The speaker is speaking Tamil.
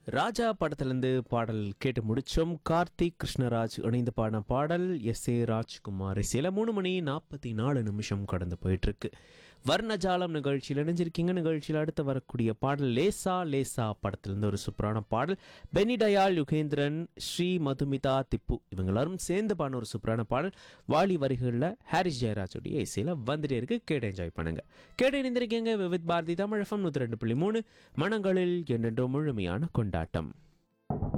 ராஜா படத்திலிருந்து பாடல் கேட்டு முடிச்சோம் கார்த்திக் கிருஷ்ணராஜ் இணைந்து பாடின பாடல் எஸ் ஏ ராஜ்குமார் சில மூணு மணி நாற்பத்தி நாலு நிமிஷம் கடந்து போயிட்டு இருக்கு வர்ணஜாலம் நிகழ்ச்சியில் இணைஞ்சிருக்கீங்க நிகழ்ச்சியில் அடுத்து வரக்கூடிய பாடல் லேசா லேசா படத்திலிருந்து ஒரு சூப்பரான பாடல் பெனி டயால் யுகேந்திரன் ஸ்ரீ மதுமிதா திப்பு இவங்க எல்லாரும் சேர்ந்து பாடின ஒரு சூப்பரான பாடல் வாலி வரிகளில் ஹாரிஸ் ஜெயராஜுடைய இசையில் வந்துட்டே இருக்கு கேட்டு என்ஜாய் பண்ணுங்க கேட்டு இணைந்திருக்கீங்க விவித் பாரதி தமிழ் எஃப்எம் நூற்றி ரெண்டு புள்ளி மூணு மனங்களில் என்னென்றோ முழுமையான கொண்டாட்டம்